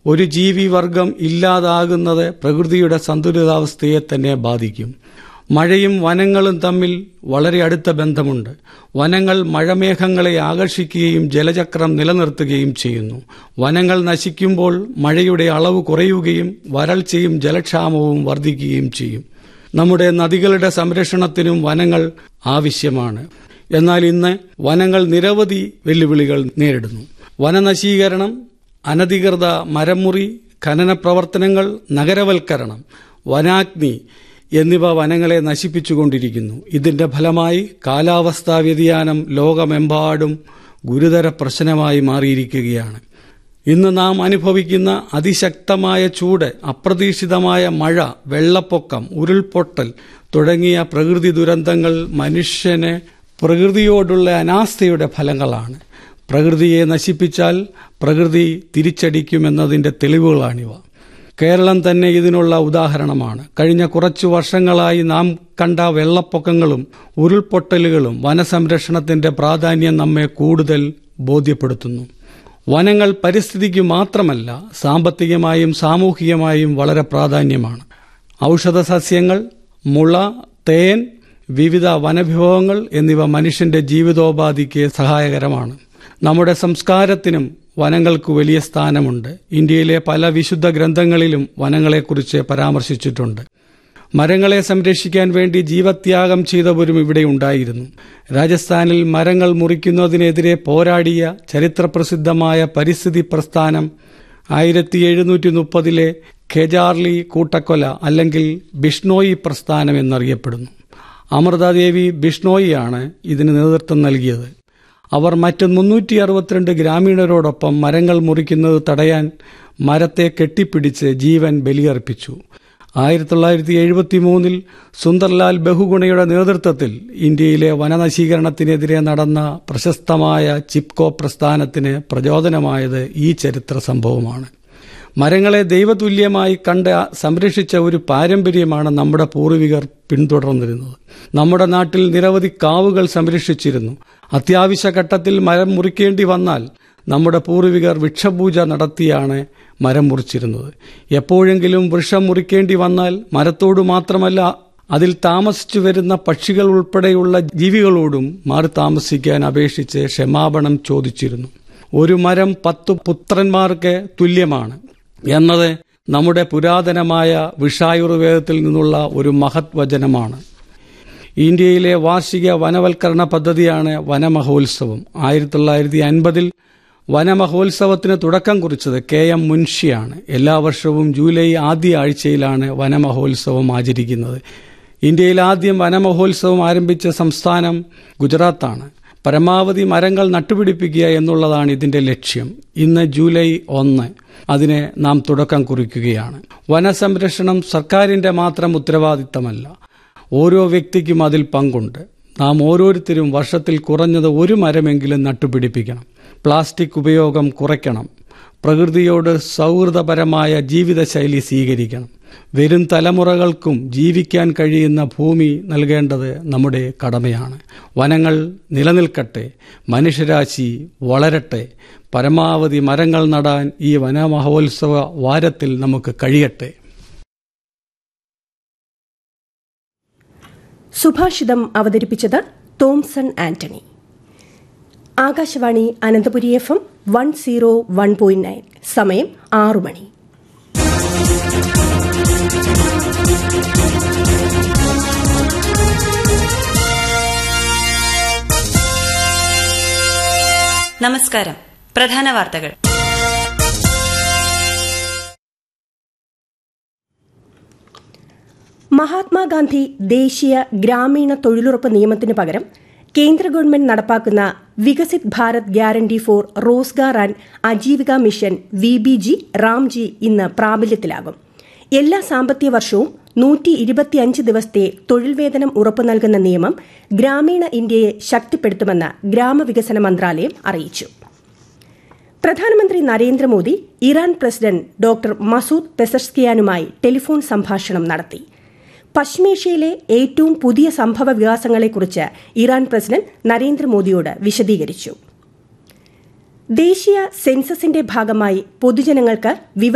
ഒരു ജീവിവർഗം ഇല്ലാതാകുന്നത് പ്രകൃതിയുടെ സന്തുലിതാവസ്ഥയെ തന്നെ ബാധിക്കും മഴയും വനങ്ങളും തമ്മിൽ വളരെ അടുത്ത ബന്ധമുണ്ട് വനങ്ങൾ മഴമേഘങ്ങളെ ആകർഷിക്കുകയും ജലചക്രം നിലനിർത്തുകയും ചെയ്യുന്നു വനങ്ങൾ നശിക്കുമ്പോൾ മഴയുടെ അളവ് കുറയുകയും വരൾച്ചയും ജലക്ഷാമവും വർദ്ധിക്കുകയും ചെയ്യും നമ്മുടെ നദികളുടെ സംരക്ഷണത്തിനും വനങ്ങൾ ആവശ്യമാണ് എന്നാൽ ഇന്ന് വനങ്ങൾ നിരവധി വെല്ലുവിളികൾ നേരിടുന്നു വനനശീകരണം അനധികൃത മരമുറി ഖനന പ്രവർത്തനങ്ങൾ നഗരവൽക്കരണം വനാഗ്നി എന്നിവ വനങ്ങളെ നശിപ്പിച്ചുകൊണ്ടിരിക്കുന്നു ഇതിന്റെ ഫലമായി കാലാവസ്ഥാ വ്യതിയാനം ലോകമെമ്പാടും ഗുരുതര പ്രശ്നമായി മാറിയിരിക്കുകയാണ് ഇന്ന് നാം അനുഭവിക്കുന്ന അതിശക്തമായ ചൂട് അപ്രതീക്ഷിതമായ മഴ വെള്ളപ്പൊക്കം ഉരുൾപൊട്ടൽ തുടങ്ങിയ പ്രകൃതി ദുരന്തങ്ങൾ മനുഷ്യന് പ്രകൃതിയോടുള്ള അനാസ്ഥയുടെ ഫലങ്ങളാണ് പ്രകൃതിയെ നശിപ്പിച്ചാൽ പ്രകൃതി തിരിച്ചടിക്കുമെന്നതിന്റെ തെളിവുകളാണിവ കേരളം തന്നെ ഇതിനുള്ള ഉദാഹരണമാണ് കഴിഞ്ഞ കുറച്ചു വർഷങ്ങളായി നാം കണ്ട വെള്ളപ്പൊക്കങ്ങളും ഉരുൾപൊട്ടലുകളും വനസംരക്ഷണത്തിന്റെ പ്രാധാന്യം നമ്മെ കൂടുതൽ ബോധ്യപ്പെടുത്തുന്നു വനങ്ങൾ പരിസ്ഥിതിക്ക് മാത്രമല്ല സാമ്പത്തികമായും സാമൂഹികമായും വളരെ പ്രാധാന്യമാണ് ഔഷധ സസ്യങ്ങൾ മുള തേൻ വിവിധ വനവിഭവങ്ങൾ എന്നിവ മനുഷ്യന്റെ ജീവിതോപാധിക്ക് സഹായകരമാണ് നമ്മുടെ സംസ്കാരത്തിനും വനങ്ങൾക്ക് വലിയ സ്ഥാനമുണ്ട് ഇന്ത്യയിലെ പല വിശുദ്ധ ഗ്രന്ഥങ്ങളിലും വനങ്ങളെക്കുറിച്ച് പരാമർശിച്ചിട്ടുണ്ട് മരങ്ങളെ സംരക്ഷിക്കാൻ വേണ്ടി ജീവത്യാഗം ചെയ്തവരും ഇവിടെ ഉണ്ടായിരുന്നു രാജസ്ഥാനിൽ മരങ്ങൾ മുറിക്കുന്നതിനെതിരെ പോരാടിയ ചരിത്രപ്രസിദ്ധമായ പരിസ്ഥിതി പ്രസ്ഥാനം ആയിരത്തി എഴുന്നൂറ്റി മുപ്പതിലെ ഖെജാർലി കൂട്ടക്കൊല അല്ലെങ്കിൽ ബിഷ്ണോയി പ്രസ്ഥാനം എന്നറിയപ്പെടുന്നു അമൃതാദേവി ബിഷ്ണോയിയാണ് ഇതിന് നേതൃത്വം നൽകിയത് അവർ മറ്റ് മുന്നൂറ്റി അറുപത്തിരണ്ട് ഗ്രാമീണരോടൊപ്പം മരങ്ങൾ മുറിക്കുന്നത് തടയാൻ മരത്തെ കെട്ടിപ്പിടിച്ച് ജീവൻ ബലിയർപ്പിച്ചു ആയിരത്തി തൊള്ളായിരത്തി എഴുപത്തി മൂന്നിൽ സുന്ദർലാൽ ബഹുഗുണയുടെ നേതൃത്വത്തിൽ ഇന്ത്യയിലെ വനനശീകരണത്തിനെതിരെ നടന്ന പ്രശസ്തമായ ചിപ്കോ പ്രസ്ഥാനത്തിന് പ്രചോദനമായത് ഈ ചരിത്ര സംഭവമാണ് മരങ്ങളെ ദൈവതുല്യമായി കണ്ട് സംരക്ഷിച്ച ഒരു പാരമ്പര്യമാണ് നമ്മുടെ പൂർവികർ പിന്തുടർന്നിരുന്നത് നമ്മുടെ നാട്ടിൽ നിരവധി കാവുകൾ സംരക്ഷിച്ചിരുന്നു അത്യാവശ്യ ഘട്ടത്തിൽ മരം മുറിക്കേണ്ടി വന്നാൽ നമ്മുടെ പൂർവികർ വൃക്ഷപൂജ നടത്തിയാണ് മരം മുറിച്ചിരുന്നത് എപ്പോഴെങ്കിലും വൃക്ഷം മുറിക്കേണ്ടി വന്നാൽ മരത്തോട് മാത്രമല്ല അതിൽ താമസിച്ചു വരുന്ന പക്ഷികൾ ഉൾപ്പെടെയുള്ള ജീവികളോടും മാറി താമസിക്കാൻ അപേക്ഷിച്ച് ക്ഷമാപണം ചോദിച്ചിരുന്നു ഒരു മരം പത്തു പുത്രന്മാർക്ക് തുല്യമാണ് എന്നത് നമ്മുടെ പുരാതനമായ വിഷായുർവേദത്തിൽ നിന്നുള്ള ഒരു മഹത് വചനമാണ് ഇന്ത്യയിലെ വാർഷിക വനവൽക്കരണ പദ്ധതിയാണ് വനമഹോത്സവം ആയിരത്തി തൊള്ളായിരത്തി അൻപതിൽ വനമഹോത്സവത്തിന് തുടക്കം കുറിച്ചത് കെ എം മുൻഷിയാണ് എല്ലാ വർഷവും ജൂലൈ ആദ്യ ആഴ്ചയിലാണ് വനമഹോത്സവം ആചരിക്കുന്നത് ഇന്ത്യയിൽ ആദ്യം വനമഹോത്സവം ആരംഭിച്ച സംസ്ഥാനം ഗുജറാത്താണ് പരമാവധി മരങ്ങൾ നട്ടുപിടിപ്പിക്കുക എന്നുള്ളതാണ് ഇതിന്റെ ലക്ഷ്യം ഇന്ന് ജൂലൈ ഒന്ന് അതിന് നാം തുടക്കം കുറിക്കുകയാണ് വനസംരക്ഷണം സർക്കാരിന്റെ മാത്രം ഉത്തരവാദിത്തമല്ല ഓരോ വ്യക്തിക്കും അതിൽ പങ്കുണ്ട് നാം ഓരോരുത്തരും വർഷത്തിൽ കുറഞ്ഞത് ഒരു മരമെങ്കിലും നട്ടുപിടിപ്പിക്കണം പ്ലാസ്റ്റിക് ഉപയോഗം കുറയ്ക്കണം പ്രകൃതിയോട് സൗഹൃദപരമായ ജീവിതശൈലി സ്വീകരിക്കണം വരും തലമുറകൾക്കും ജീവിക്കാൻ കഴിയുന്ന ഭൂമി നൽകേണ്ടത് നമ്മുടെ കടമയാണ് വനങ്ങൾ നിലനിൽക്കട്ടെ മനുഷ്യരാശി വളരട്ടെ പരമാവധി മരങ്ങൾ നടാൻ ഈ വനമഹോത്സവ വാരത്തിൽ നമുക്ക് കഴിയട്ടെ സുഭാഷിതം അവതരിപ്പിച്ചത് Thomson Antony Akashvani Ananthapuri F M one zero one point nine സമയം ആറു മണി നമസ്കാരം പ്രധാന വാർത്തകൾ മഹാത്മാഗാന്ധി ദേശീയ ഗ്രാമീണ തൊഴിലുറപ്പ് നിയമത്തിന് പകരം കേന്ദ്ര ഗവൺമെന്റ് നടപ്പാക്കുന്ന Viksit Bharat guarantee for Rozgar and Ajeevika mission V B G Ramji ഇന്ന് പ്രാബല്യത്തിലാകും എല്ലാ സാമ്പത്തിക വർഷവും നൂറ്റി ഇരുപത്തിയഞ്ച് ദിവസത്തെ തൊഴിൽ വേതനം ഉറപ്പു നൽകുന്ന നിയമം ഗ്രാമീണ ഇന്ത്യയെ ശക്തിപ്പെടുത്തുമെന്ന് ഗ്രാമവികസന മന്ത്രാലയം അറിയിച്ചു പ്രധാനമന്ത്രി Narendra Modi Iran president doctor Masoud പെസഷ്കിയാനുമായി ടെലിഫോൺ സംഭാഷണം നടത്തി പശ്ചിമേഷ്യയിലെ ഏറ്റവും പുതിയ സംഭവ വികാസങ്ങളെക്കുറിച്ച് ഇറാൻ പ്രസിഡന്റ് നരേന്ദ്രമോദിയോട് വിശദീകരിച്ചു ദേശീയ സെൻസസിന്റെ ഭാഗമായി പൊതുജനങ്ങൾക്ക്